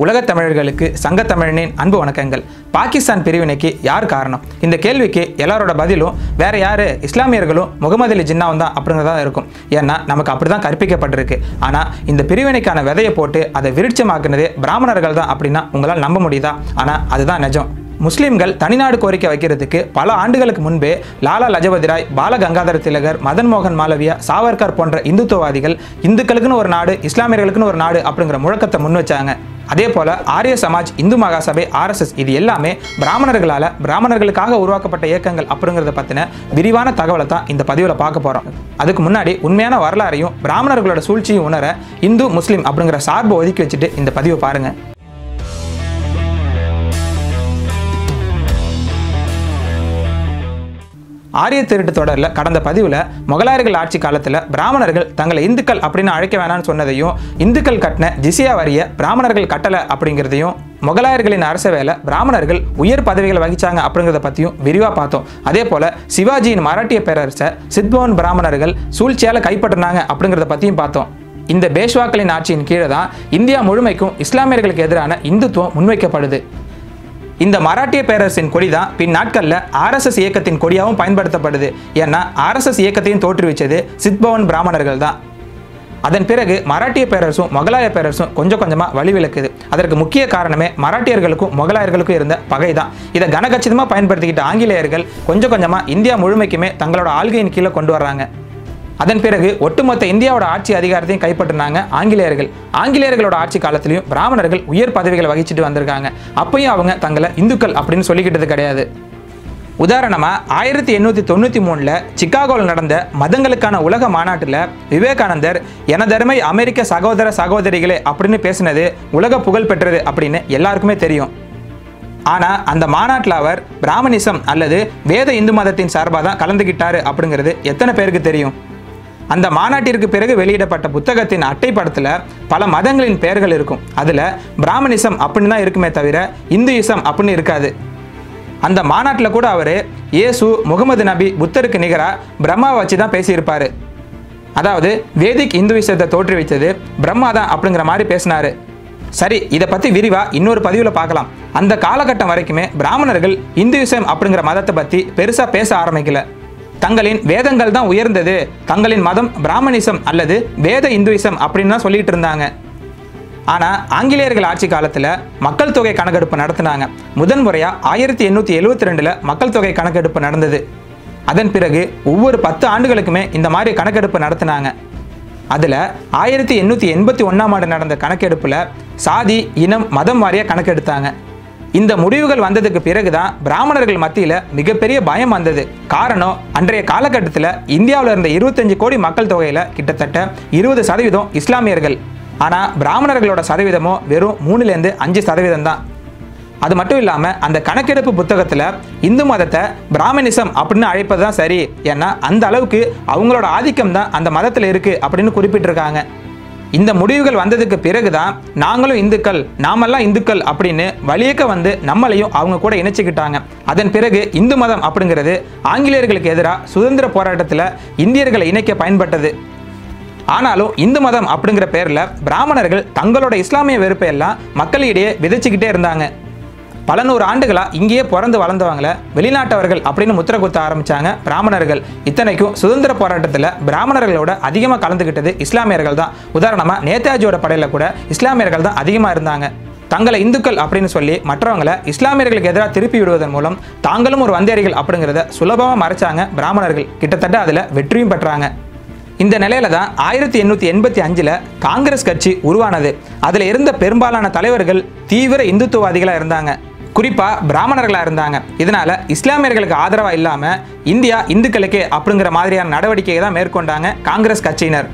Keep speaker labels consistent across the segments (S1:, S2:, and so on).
S1: உலகத் தமிழர்களுக்கு சங்கத்தமிழனின் அன்பு வணக்கங்கள் பாகிஸ்தான் பிரிவினைக்கு யார் காரணம் இந்த கேள்விக்கு எல்லாரோட பதிலும் வேற யாரு இஸ்லாமியர்களும் முகமது அலி ஜின்னாவும் தான் அப்படிங்கிறதா இருக்கும் ஏன்னா நமக்கு அப்படி தான் கற்பிக்கப்பட்டிருக்கு ஆனால் இந்த பிரிவினைக்கான விதையை போட்டு அதை விருட்சமாக்குனதே பிராமணர்கள் தான் அப்படின்னா உங்களால் நம்ப முடியுதா ஆனால் அதுதான் நிஜம் முஸ்லிம்கள் தனிநாடு கோரிக்கை வைக்கிறதுக்கு பல ஆண்டுகளுக்கு முன்பே லாலா லஜபதி ராய் பால கங்காதர திலகர் மதன் மோகன் மாலவியா சாவர்கர் போன்ற இந்துத்துவவாதிகள் இந்துக்களுக்குன்னு ஒரு நாடு இஸ்லாமியர்களுக்குன்னு ஒரு நாடு அப்படிங்கிற முழக்கத்தை முன் வச்சாங்க அதே போல ஆரிய சமாஜ் இந்து மகாசபை ஆர்எஸ்எஸ் இது எல்லாமே பிராமணர்களால பிராமணர்களுக்காக உருவாக்கப்பட்ட இயக்கங்கள் அப்படிங்கிறத பத்தின விரிவான தகவலை தான் இந்த பதிவில் பார்க்க போறோம் அதுக்கு முன்னாடி உண்மையான வரலாறையும் பிராமணர்களோட சூழ்ச்சியும் உணர இந்து முஸ்லீம் அப்படிங்கிற சார்பை ஒதுக்கி வச்சுட்டு இந்த பதிவை பாருங்க ஆரிய திருட்டு தொடரில் கடந்த பதிவில் முகலாயர்கள் ஆட்சி காலத்தில் பிராமணர்கள் தங்களை இந்துக்கள் அப்படின்னு அழைக்க வேணாம்னு சொன்னதையும் இந்துக்கள் கட்டின ஜிசியா வரிய பிராமணர்கள் கட்டலை அப்படிங்கிறதையும் முகலாயர்களின் அரச வேலை பிராமணர்கள் உயர் பதவிகளை வகிச்சாங்க அப்படிங்கிறத பற்றியும் விரிவாக பார்த்தோம் அதே போல் சிவாஜியின் மராட்டிய பேரரசை சித்பவன் பிராமணர்கள் சூழ்ச்சியால் கைப்பற்றினாங்க அப்படிங்கிறத பற்றியும் பார்த்தோம் இந்த பேஷ்வாக்களின் ஆட்சியின் கீழே தான் இந்தியா முழுமைக்கும் இஸ்லாமியர்களுக்கு எதிரான இந்துத்துவம் முன்வைக்கப்படுது இந்த மராட்டிய பேரரசின் கொடி தான் பின் நாட்களில் ஆர்எஸ்எஸ் இயக்கத்தின் கொடியாகவும் பயன்படுத்தப்படுது ஏன்னா ஆர்எஸ்எஸ் இயக்கத்தையும் தோற்றுவிச்சது சித்பவன் பிராமணர்கள் தான் அதன் பிறகு மராட்டிய பேரரசும் முகலாய பேரரசும் கொஞ்சம் கொஞ்சமாக வழிவிலக்குது அதற்கு முக்கிய காரணமே மராட்டியர்களுக்கும் முகலாயர்களுக்கும் இருந்த பகை தான் இதை கனகச்சிதமாக பயன்படுத்திக்கிட்ட ஆங்கிலேயர்கள் கொஞ்சம் கொஞ்சமாக இந்தியா முழுமைக்குமே தங்களோட ஆள்கையின் கீழே கொண்டு வர்றாங்க அதன் பிறகு ஒட்டுமொத்த இந்தியாவோட ஆட்சி அதிகாரத்தையும் கைப்பற்றினாங்க ஆங்கிலேயர்கள் ஆங்கிலேயர்களோட ஆட்சி காலத்திலையும் பிராமணர்கள் உயர் பதவிகளை வகிச்சுட்டு வந்திருக்காங்க அப்பயும் அவங்க தங்களை இந்துக்கள் அப்படின்னு சொல்லிக்கிட்டது கிடையாது உதாரணமாக ஆயிரத்தி எண்ணூற்றி தொண்ணூற்றி மூணில் சிக்காகோவில் நடந்த மதங்களுக்கான உலக மாநாட்டில் விவேகானந்தர் எனதருமை அமெரிக்க சகோதர சகோதரிகளே அப்படின்னு பேசினது உலக புகழ் பெற்றது அப்படின்னு எல்லாருக்குமே தெரியும் ஆனால் அந்த மாநாட்டில் அவர் பிராமணிசம் அல்லது வேத இந்து மதத்தின் சார்பாக தான் கலந்துக்கிட்டாரு அப்படிங்கிறது எத்தனை பேருக்கு தெரியும் அந்த மாநாட்டிற்கு பிறகு வெளியிடப்பட்ட புத்தகத்தின் அட்டைப்படத்தில் பல மதங்களின் பெயர்கள் இருக்கும் அதில் பிராமணிசம் அப்படின்னு தான் இருக்குமே தவிர இந்துயிசம் அப்படின்னு இருக்காது அந்த மாநாட்டில் கூட அவர் இயேசு முகமது நபி புத்தருக்கு நிகராக பிரம்மாவை வச்சு தான் பேசியிருப்பார் அதாவது வேதிக் இந்துவிசத்தை தோற்றுவித்தது பிரம்மா தான் அப்படிங்கிற மாதிரி பேசினாரு சரி இதை பற்றி விரிவாக இன்னொரு பதிவில் பார்க்கலாம் அந்த காலகட்டம் வரைக்குமே பிராமணர்கள் இந்துவிசம் அப்படிங்கிற மதத்தை பற்றி பெருசாக பேச ஆரம்பிக்கல தங்களின் வேதங்கள் தான் உயர்ந்தது தங்களின் மதம் பிராமணிசம் அல்லது வேத இந்துவிசம் அப்படின்னு தான் சொல்லிட்டு இருந்தாங்க ஆனால் ஆங்கிலேயர்கள் ஆட்சி காலத்தில் மக்கள் தொகை கணக்கெடுப்பு நடத்தினாங்க முதன் முறையாக ஆயிரத்தி எண்ணூற்றி எழுபத்தி ரெண்டில் மக்கள் தொகை கணக்கெடுப்பு நடந்தது அதன் பிறகு ஒவ்வொரு பத்து ஆண்டுகளுக்குமே இந்த மாதிரி கணக்கெடுப்பு நடத்தினாங்க அதில் ஆயிரத்தி எண்ணூற்றி எண்பத்தி ஒன்றாம் ஆண்டு நடந்த கணக்கெடுப்பில் சாதி இனம் மதம் வாரியாக கணக்கெடுத்தாங்க இந்த முடிவுகள் வந்ததுக்கு பிறகுதான் பிராமணர்கள் மத்தியில் மிகப்பெரிய பயம் வந்தது காரணம் அன்றைய காலகட்டத்தில் இந்தியாவில் இருந்த இருபத்தஞ்சு கோடி மக்கள் தொகையில் கிட்டத்தட்ட இருபது சதவீதம் இஸ்லாமியர்கள் ஆனால் பிராமணர்களோட சதவீதமோ வெறும் மூணுலேருந்து அஞ்சு சதவீதம் தான் அது மட்டும் இல்லாமல் அந்த கணக்கெடுப்பு புத்தகத்தில் இந்து மதத்தை பிராமணிசம் அப்படின்னு அழைப்பது தான் சரி ஏன்னா அந்த அளவுக்கு அவங்களோட ஆதிக்கம் தான் அந்த மதத்தில் இருக்குது அப்படின்னு குறிப்பிட்டிருக்காங்க இந்த முடிவுகள் வந்ததுக்கு பிறகுதான் நாங்களும் இந்துக்கள் நாமெல்லாம் இந்துக்கள் அப்படின்னு வழியக்க வந்து நம்மளையும் அவங்க கூட இணைச்சிக்கிட்டாங்க அதன் பிறகு இந்து மதம் அப்படிங்கிறது ஆங்கிலேயர்களுக்கு எதிராக சுதந்திர போராட்டத்தில் இந்தியர்களை இணைக்க பயன்பட்டது ஆனாலும் இந்து மதம் அப்படிங்கிற பேரில் பிராமணர்கள் தங்களோட இஸ்லாமிய வெறுப்பை எல்லாம் மக்களிடையே விதைச்சிக்கிட்டே இருந்தாங்க பல நூறு ஆண்டுகளா இங்கேயே பிறந்து வளர்ந்தவங்கள வெளிநாட்டவர்கள் அப்படின்னு முத்திர குத்த ஆரம்பிச்சாங்க பிராமணர்கள் இத்தனைக்கும் சுதந்திர போராட்டத்தில் பிராமணர்களோட அதிகமாக கலந்துக்கிட்டது இஸ்லாமியர்கள் தான் உதாரணமாக நேதாஜியோட படையில கூட இஸ்லாமியர்கள் தான் அதிகமாக இருந்தாங்க தங்களை இந்துக்கள் அப்படின்னு சொல்லி மற்றவங்களை இஸ்லாமியர்களுக்கு எதிராக திருப்பி விடுவதன் மூலம் தாங்களும் ஒரு வந்தேரிகள் அப்படிங்கிறத சுலபமாக மறைச்சாங்க பிராமணர்கள் கிட்டத்தட்ட அதில் வெற்றியும் பெற்றாங்க இந்த நிலையில தான் ஆயிரத்தி எண்ணூற்றி எண்பத்தி அஞ்சில் காங்கிரஸ் கட்சி உருவானது அதில் இருந்த பெரும்பாலான தலைவர்கள் தீவிர இந்துத்துவவாதிகளாக இருந்தாங்க குறிப்பாக பிராமணர்களாக இருந்தாங்க இதனால இஸ்லாமியர்களுக்கு ஆதரவாக இல்லாமல் இந்தியா இந்துக்களுக்கே அப்படிங்கிற மாதிரியான நடவடிக்கையை தான் மேற்கொண்டாங்க காங்கிரஸ் கட்சியினர்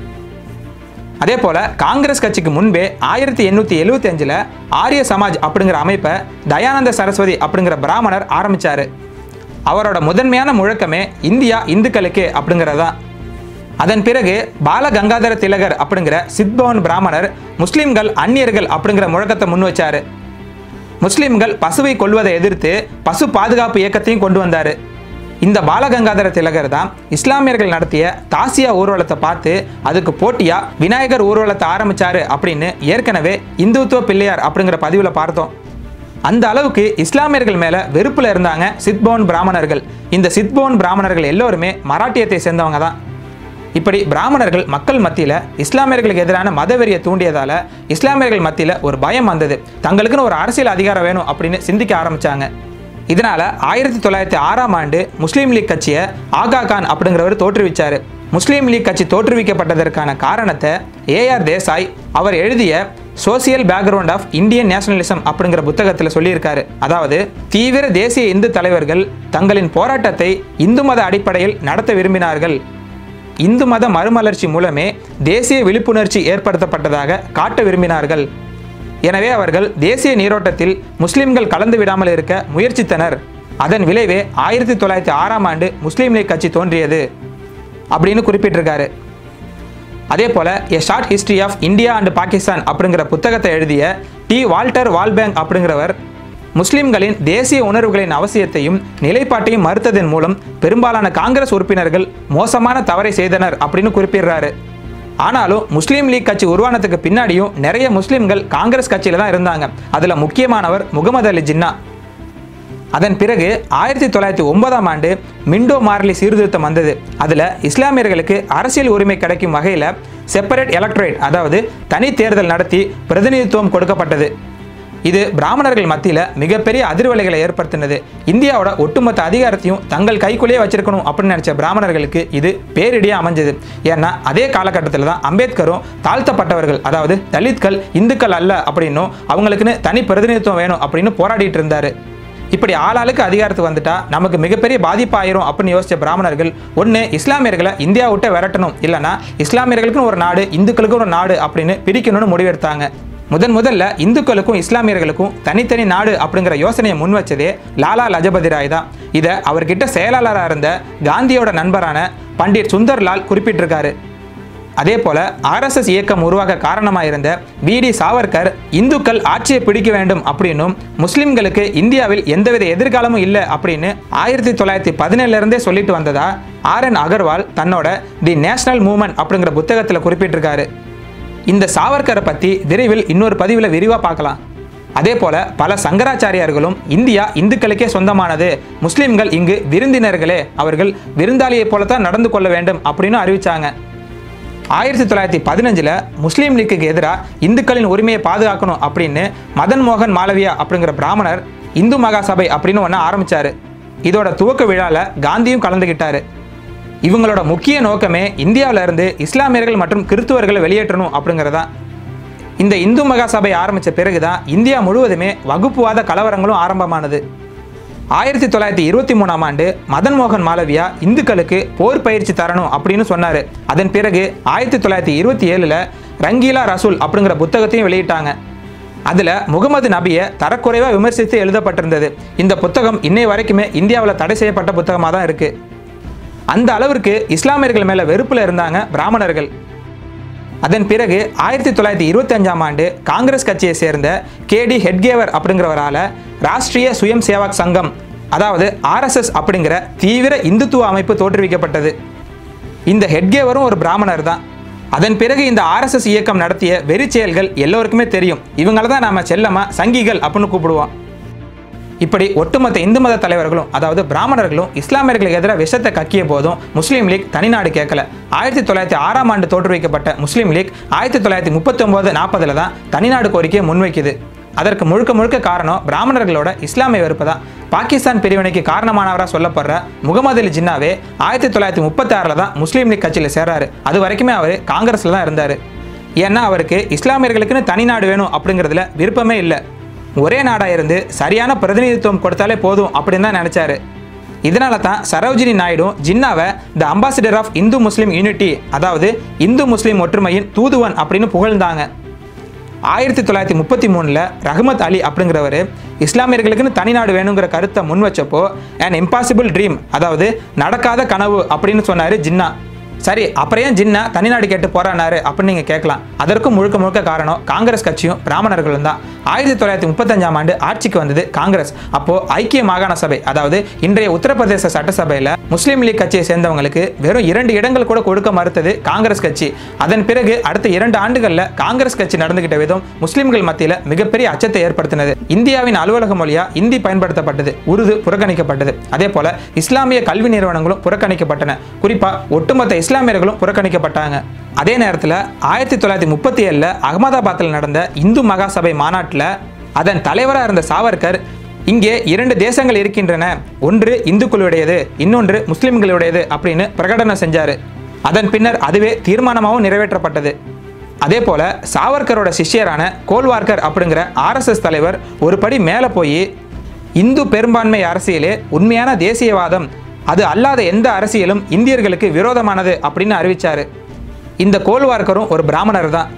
S1: அதே போல் காங்கிரஸ் கட்சிக்கு முன்பே ஆயிரத்தி எண்ணூற்றி எழுபத்தி அஞ்சில் ஆரிய சமாஜ் அப்படிங்கிற அமைப்பை தயானந்த சரஸ்வதி அப்படிங்கிற பிராமணர் ஆரம்பிச்சாரு அவரோட முதன்மையான முழக்கமே இந்தியா இந்துக்களுக்கே அப்படிங்கிறதான் அதன் பிறகு பால கங்காதர திலகர் அப்படிங்கிற சித்பவன் பிராமணர் முஸ்லிம்கள் அந்நியர்கள் அப்படிங்கிற முழக்கத்தை முன் வச்சாரு முஸ்லிம்கள் பசுவை கொல்வதை எதிர்த்து பசு பாதுகாப்பு இயக்கத்தையும் கொண்டு வந்தார் இந்த பாலகங்காதர திலகர் தான் இஸ்லாமியர்கள் நடத்திய தாசியா ஊர்வலத்தை பார்த்து அதுக்கு போட்டியா விநாயகர் ஊர்வலத்தை ஆரம்பிச்சாரு அப்படின்னு ஏற்கனவே இந்துத்துவ பிள்ளையார் அப்படிங்கிற பதிவில் பார்த்தோம் அந்த அளவுக்கு இஸ்லாமியர்கள் மேல வெறுப்புல இருந்தாங்க சித்போன் பிராமணர்கள் இந்த சித்போன் பிராமணர்கள் எல்லோருமே மராட்டியத்தை சேர்ந்தவங்க தான் இப்படி பிராமணர்கள் மக்கள் மத்தியில் இஸ்லாமியர்களுக்கு எதிரான மதவெறியை தூண்டியதால இஸ்லாமியர்கள் மத்தியில் ஒரு பயம் வந்தது தங்களுக்குன்னு ஒரு அரசியல் அதிகாரம் வேணும் அப்படின்னு சிந்திக்க ஆரம்பிச்சாங்க இதனால ஆயிரத்தி தொள்ளாயிரத்தி ஆறாம் ஆண்டு முஸ்லீம் லீக் கட்சியை ஆகா கான் அப்படிங்கிறவர் தோற்றுவிச்சார் முஸ்லீம் லீக் கட்சி தோற்றுவிக்கப்பட்டதற்கான காரணத்தை ஏஆர் தேசாய் அவர் எழுதிய social background of Indian nationalism அப்படிங்கிற புத்தகத்தில் சொல்லியிருக்காரு அதாவது தீவிர தேசிய இந்து தலைவர்கள் தங்களின் போராட்டத்தை இந்து மத அடிப்படையில் நடத்த விரும்பினார்கள் இந்து மத மறுமலர்ச்சி மூலமே தேசிய விழிப்புணர்ச்சி ஏற்படுத்தப்பட்டதாக காட்ட விரும்பினார்கள் எனவே அவர்கள் தேசிய நீரோட்டத்தில் முஸ்லிம்கள் கலந்து விடாமல் இருக்க முயற்சித்தனர் அதன் விளைவே ஆயிரத்தி தொள்ளாயிரத்தி ஆறாம் ஆண்டு முஸ்லீம் லீக் கட்சி தோன்றியது அப்படின்னு குறிப்பிட்டிருக்காரு அதே போல a short history of India and Pakistan அப்படிங்கிற புத்தகத்தை எழுதிய டி வால்டர் வால்பேங் அப்படிங்கிறவர் முஸ்லிம்களின் தேசிய உணர்வுகளின் அவசியத்தையும் நிலைப்பாட்டையும் மறுத்ததன் மூலம் பெரும்பாலான காங்கிரஸ் உறுப்பினர்கள் மோசமான தவறை செய்தனர் அப்படின்னு குறிப்பிடுறாரு ஆனாலும் முஸ்லீம் லீக் கட்சி உருவானதுக்கு பின்னாடியும் நிறைய முஸ்லிம்கள் காங்கிரஸ் கட்சியில தான் இருந்தாங்க அதுல முக்கியமானவர் முகமது அலி ஜின்னா அதன் பிறகு ஆயிரத்தி தொள்ளாயிரத்தி ஒன்பதாம் ஆண்டு மிண்டோ மார்லி சீர்திருத்தம் வந்தது அதில் இஸ்லாமியர்களுக்கு அரசியல் உரிமை கிடைக்கும் வகையில் செப்பரேட் எலக்ட்ரேட் அதாவது தனி தேர்தல் நடத்தி பிரதிநிதித்துவம் கொடுக்கப்பட்டது இது பிராமணர்கள் மத்தியில் மிகப்பெரிய அதிர்வலைகளை ஏற்படுத்தினது இந்தியாவோட ஒட்டுமொத்த அதிகாரத்தையும் தங்கள் கைக்குள்ளேயே வச்சிருக்கணும் அப்படின்னு நினைச்ச பிராமணர்களுக்கு இது பேரிடியாக அமைஞ்சது ஏன்னா அதே காலகட்டத்தில் தான் அம்பேத்கரும் தாழ்த்தப்பட்டவர்கள் அதாவது தலித்கள் இந்துக்கள் அல்ல அப்படின்னும் அவங்களுக்குன்னு தனி பிரதிநிதித்துவம் வேணும் அப்படின்னு போராடிட்டு இருந்தாரு இப்படி ஆளாளுக்கு அதிகாரத்துக்கு வந்துட்டா நமக்கு மிகப்பெரிய பாதிப்பாயிரும் அப்படின்னு யோசிச்ச பிராமணர்கள் ஒன்று இஸ்லாமியர்களை இந்தியா விட்டு விரட்டணும் இல்லைன்னா இஸ்லாமியர்களுக்கும் ஒரு நாடு இந்துக்களுக்கும் ஒரு நாடு அப்படின்னு பிரிக்கணும்னு முடிவெடுத்தாங்க முதன் முதல்ல இந்துக்களுக்கும் இஸ்லாமியர்களுக்கும் தனித்தனி நாடு அப்படிங்கிற யோசனையை முன் வச்சதே லாலா லஜபதி ராய் தான் இதை அவர்கிட்ட செயலாளராக இருந்த காந்தியோட நண்பரான பண்டிட் சுந்தர்லால் குறிப்பிட்டிருக்காரு அதே போல ஆர்எஸ்எஸ் இயக்கம் உருவாக காரணமாக இருந்த விடி சாவர்கர் இந்துக்கள் ஆட்சியை பிடிக்க வேண்டும் அப்படின்னும் முஸ்லிம்களுக்கு இந்தியாவில் எந்தவித எதிர்காலமும் இல்லை அப்படின்னு ஆயிரத்தி தொள்ளாயிரத்தி பதினேழுல இருந்தே சொல்லிட்டு வந்ததா ஆர் என் அகர்வால் தன்னோட தி நேஷனல் மூவ்மெண்ட் அப்படிங்கிற புத்தகத்தில் குறிப்பிட்டிருக்காரு இந்த சாவர்கரை பற்றி விரைவில் இன்னொரு பதிவில் விரிவாக பார்க்கலாம் அதே போல பல சங்கராச்சாரியார்களும் இந்தியா இந்துக்களுக்கே சொந்தமானது முஸ்லிம்கள் இங்கு விருந்தினர்களே அவர்கள் விருந்தாளியைப் போலத்தான் நடந்து கொள்ள வேண்டும் அப்படின்னு அறிவிச்சாங்க ஆயிரத்தி தொள்ளாயிரத்தி பதினஞ்சில் முஸ்லீம் லீக்குக்கு எதிராக இந்துக்களின் உரிமையை பாதுகாக்கணும் அப்படின்னு மதன் மோகன் மாளவியா அப்படிங்கிற பிராமணர் இந்து மகாசபை அப்படின்னு ஒன்று ஆரம்பிச்சாரு இதோட துவக்க விழாவில் காந்தியும் கலந்துக்கிட்டாரு இவங்களோட முக்கிய நோக்கமே இந்தியாவில இருந்து இஸ்லாமியர்கள் மற்றும் கிறிஸ்துவர்களை வெளியேற்றணும் அப்படிங்கிறதா இந்த இந்து மகாசபை ஆரம்பித்த பிறகுதான் இந்தியா முழுவதுமே வகுப்புவாத கலவரங்களும் ஆரம்பமானது ஆயிரத்தி தொள்ளாயிரத்தி இருபத்தி மூணாம் ஆண்டு மதன் மோகன் மாளவியா இந்துக்களுக்கு போர் பயிற்சி தரணும் அப்படின்னு சொன்னார் அதன் பிறகு ஆயிரத்தி தொள்ளாயிரத்தி இருபத்தி ஏழில் ரங்கீலா ரசூல் அப்படிங்கிற புத்தகத்தையும் வெளியிட்டாங்க அதில் முகமது நபியை தரக்குறைவாக விமர்சித்து எழுதப்பட்டிருந்தது இந்த புத்தகம் இன்னை வரைக்குமே இந்தியாவில் தடை செய்யப்பட்ட புத்தகமாக தான் இருக்குது அந்த அளவிற்கு இஸ்லாமியர்கள் மேலே வெறுப்பில் இருந்தாங்க பிராமணர்கள் அதன் பிறகு ஆயிரத்தி தொள்ளாயிரத்தி இருபத்தி அஞ்சாம் ஆண்டு காங்கிரஸ் கட்சியை சேர்ந்த கேடி ஹெட்கேவர் அப்படிங்கிறவரால் ராஷ்ட்ரிய சுயம் சேவக் சங்கம் அதாவது ஆர்எஸ்எஸ் அப்படிங்கிற தீவிர இந்துத்துவ அமைப்பு தோற்றுவிக்கப்பட்டது இந்த ஹெட்கேவரும் ஒரு பிராமணர் தான் அதன் பிறகு இந்த ஆர்எஸ்எஸ் இயக்கம் நடத்திய வெறி செயல்கள் எல்லோருக்குமே தெரியும் இவங்கள தான் நாம செல்லமா சங்கிகள் அப்படின்னு கூப்பிடுவோம் இப்படி ஒட்டுமொத்த இந்து மத தலைவர்களும் அதாவது பிராமணர்களும் இஸ்லாமியர்களுக்கு எதிராக விஷத்தை கக்கிய போதும் முஸ்லீம் லீக் தனிநாடு கேட்கல ஆயிரத்தி தொள்ளாயிரத்தி ஆறாம் ஆண்டு தோற்றுவிக்கப்பட்ட முஸ்லீம் லீக் ஆயிரத்தி தொள்ளாயிரத்தி முப்பத்தி ஒன்பது நாற்பதுல தான் தனிநாடு கோரிக்கையை முன்வைக்குது அதற்கு முழுக்க முழுக்க காரணம் பிராமணர்களோட இஸ்லாமிய வெறுப்பு தான் பாகிஸ்தான் பிரிவினைக்கு காரணமானவராக சொல்லப்படுற முகமது அலி ஜின்னாவே ஆயிரத்தி தொள்ளாயிரத்தி முப்பத்தி ஆறில் தான் முஸ்லீம் லீக் கட்சியில் சேர்றாரு அது வரைக்குமே அவர் காங்கிரஸில் தான் இருந்தார் ஏன்னா அவருக்கு இஸ்லாமியர்களுக்குன்னு தனிநாடு வேணும் அப்படிங்கிறதுல விருப்பமே இல்லை ஒரே நாடாக இருந்து சரியான பிரதிநிதித்துவம் கொடுத்தாலே போதும் அப்படின்னு தான் நினச்சாரு இதனால தான் சரோஜினி நாயுடு ஜின்னாவை the ambassador of Hindu Muslim unity அதாவது இந்து முஸ்லீம் ஒற்றுமையின் தூதுவன் அப்படின்னு புகழ்ந்தாங்க ஆயிரத்தி தொள்ளாயிரத்தி முப்பத்தி மூணில் ரஹ்மத் அலி அப்படிங்கிறவர் இஸ்லாமியர்களுக்குன்னு தனிநாடு வேணுங்கிற கருத்தை முன் வச்சப்போ an இம்பாசிபிள் ட்ரீம் அதாவது நடக்காத கனவு அப்படின்னு சொன்னார் ஜின்னா சரி அப்புறம் ஏன் ஜின்னா தனிநாடு கேட்டு போறானாரு அப்படின்னு நீங்க கேட்கலாம் அதற்கும் முழுக்க முழுக்க காரணம் காங்கிரஸ் கட்சியும் பிராமணர்களும் தான் ஆயிரத்தி தொள்ளாயிரத்தி முப்பத்தஞ்சாம் ஆண்டு ஆட்சிக்கு வந்தது காங்கிரஸ் அப்போ ஐக்கிய மாகாண சபை அதாவது இன்றைய உத்தரப்பிரதேச சட்டசபையில முஸ்லீம் லீக் கட்சியை சேர்ந்தவங்களுக்கு வெறும் இரண்டு இடங்கள் கூட கொடுக்க மறுத்தது காங்கிரஸ் கட்சி அதன் பிறகு அடுத்த இரண்டு ஆண்டுகள்ல காங்கிரஸ் கட்சி நடந்துகிட்ட விதம் முஸ்லிம்கள் மத்தியில மிகப்பெரிய அச்சத்தை ஏற்படுத்தினது இந்தியாவின் அலுவலக மொழியா இந்தி பயன்படுத்தப்பட்டது உருது புறக்கணிக்கப்பட்டது அதே போல இஸ்லாமிய கல்வி நிறுவனங்களும் புறக்கணிக்கப்பட்டன குறிப்பா ஒட்டுமொத்த இஸ்லாமியர்களும் புறக்கணிக்கப்பட்டாங்க அதே நேரத்தில் ஆயிரத்தி தொள்ளாயிரத்தி முப்பத்தி ஏழில் அகமதாபாத்தில் நடந்த இந்து மகாசபை மாநாட்டில் அதன் தலைவராக இருந்த சாவர்கர் இங்கே இரண்டு தேசங்கள் இருக்கின்றன ஒன்று இந்துக்களுடையது இன்னொன்று முஸ்லிம்களுடையது அப்படின்னு பிரகடனம் செஞ்சாரு அதன் பின்னர் அதுவே தீர்மானமாகவும் நிறைவேற்றப்பட்டது அதே போல சாவர்கரோட சிஷ்யரான கோல்வார்கர் அப்படிங்கிற ஆர்எஸ்எஸ் தலைவர் ஒரு படி மேலே போய் இந்து பெரும்பான்மை அரசியலே உண்மையான தேசியவாதம் அது அல்லாத எந்த அரசியலும் இந்தியர்களுக்கு விரோதமானது அப்படின்னு அறிவிச்சாரு இந்த கோல்வார்க்கரும் ஒரு பிராமணர் தான்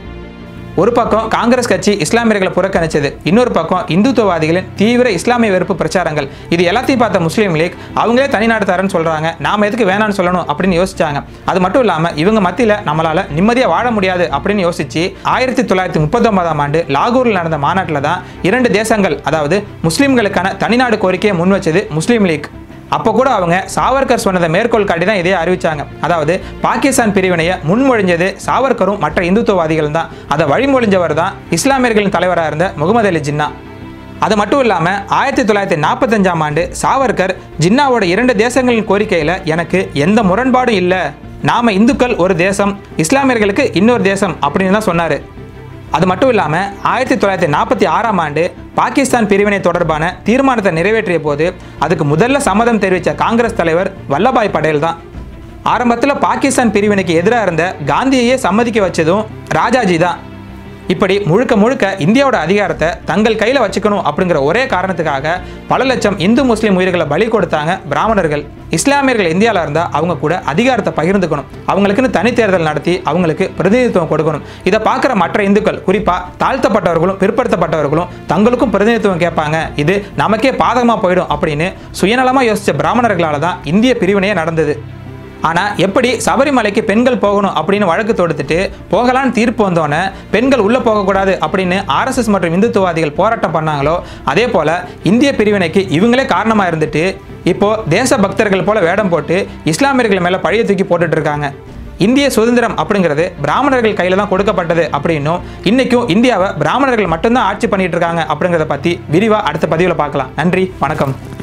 S1: ஒரு பக்கம் காங்கிரஸ் கட்சி இஸ்லாமியர்களை புறக்கணிச்சது இன்னொரு பக்கம் இந்துத்துவவாதிகளின் தீவிர இஸ்லாமிய வெறுப்பு பிரச்சாரங்கள் இது எல்லாத்தையும் பார்த்த முஸ்லீம் லீக் அவங்களே தனிநாடு தரேன்னு சொல்றாங்க நாம எதுக்கு வேணாம்னு சொல்லணும் அப்படின்னு யோசிச்சாங்க அது மட்டும் இல்லாம இவங்க மத்தியில நம்மளால நிம்மதியா வாழ முடியாது அப்படின்னு யோசிச்சு ஆயிரத்தி தொள்ளாயிரத்தி முப்பத்தொன்பதாம் ஆண்டு லாகூரில் நடந்த மாநாட்டில் தான் இரண்டு தேசங்கள் அதாவது முஸ்லீம்களுக்கான தனிநாடு கோரிக்கையை முன் வச்சது முஸ்லீம் லீக் அப்போ கூட அவங்க சாவர்கர் சொன்னதை மேற்கோள் காட்டி தான் இதே அறிவிச்சாங்க அதாவது பாகிஸ்தான் பிரிவினையை முன்மொழிஞ்சது சாவர்கரும் மற்ற இந்துத்துவவாதிகள் தான் அதை வழிமொழிஞ்சவர் தான் இஸ்லாமியர்களின் தலைவராக இருந்த முகமது அலி ஜின்னா அது மட்டும் இல்லாமல் ஆயிரத்தி தொள்ளாயிரத்தி நாற்பத்தஞ்சாம் ஆண்டு சாவர்கர் ஜின்னாவோட இரண்டு தேசங்களின் கோரிக்கையில் எனக்கு எந்த முரண்பாடும் இல்லை நாம இந்துக்கள் ஒரு தேசம் இஸ்லாமியர்களுக்கு இன்னொரு தேசம் அப்படின்னு தான் சொன்னார் அது மட்டும் இல்லாமல் ஆயிரத்தி தொள்ளாயிரத்தி நாற்பத்தி ஆறாம் ஆண்டு பாகிஸ்தான் பிரிவினை தொடர்பான தீர்மானத்தை நிறைவேற்றிய போது அதுக்கு முதல்ல சம்மதம் தெரிவித்த காங்கிரஸ் தலைவர் வல்லபாய் படேல் தான் ஆரம்பத்தில் பாகிஸ்தான் பிரிவினைக்கு எதிராக இருந்த காந்தியையே சம்மதிக்க வச்சதும் ராஜாஜி தான் இப்படி முழுக்க முழுக்க இந்தியாவோட அதிகாரத்தை தங்கள் கையில் வச்சுக்கணும் அப்படிங்கிற ஒரே காரணத்துக்காக பல லட்சம் இந்து முஸ்லீம் உயிர்களை பலி கொடுத்தாங்க பிராமணர்கள் இஸ்லாமியர்கள் இந்தியாவில் இருந்தால் அவங்க கூட அதிகாரத்தை பகிர்ந்துக்கணும் அவங்களுக்குன்னு தனி தேர்தல் நடத்தி அவங்களுக்கு பிரதிநிதித்துவம் கொடுக்கணும் இதை பார்க்குற மற்ற இந்துக்கள் குறிப்பாக தாழ்த்தப்பட்டவர்களும் பிற்படுத்தப்பட்டவர்களும் தங்களுக்கும் பிரதிநிதித்துவம் கேட்பாங்க இது நமக்கே பாதகமாக போயிடும் அப்படின்னு சுயநலமாக யோசித்த பிராமணர்களால் தான் இந்திய பிரிவினையே நடந்தது ஆனால் எப்படி சபரிமலைக்கு பெண்கள் போகணும் அப்படின்னு வழக்கு தொடுத்துட்டு போகலான்னு தீர்ப்பு வந்தோன்னே பெண்கள் உள்ளே போகக்கூடாது அப்படின்னு ஆர்எஸ்எஸ் மற்றும் இந்துத்துவாதிகள் போராட்டம் பண்ணாங்களோ அதே போல் இந்திய பிரிவினைக்கு இவங்களே காரணமாக இருந்துட்டு இப்போ தேச பக்தர்கள் போல வேடம் போட்டு இஸ்லாமியர்கள் மேலே பழைய தூக்கி போட்டுட்டு இருக்காங்க இந்திய சுதந்திரம் அப்படிங்கிறது பிராமணர்கள் கையில் தான் கொடுக்கப்பட்டது அப்படின்னும் இன்னைக்கும் இந்தியாவை பிராமணர்கள் மட்டும்தான் ஆட்சி பண்ணிட்டு இருக்காங்க அப்படிங்கிறத பற்றி விரிவாக அடுத்த பதிவில் பார்க்கலாம் நன்றி வணக்கம்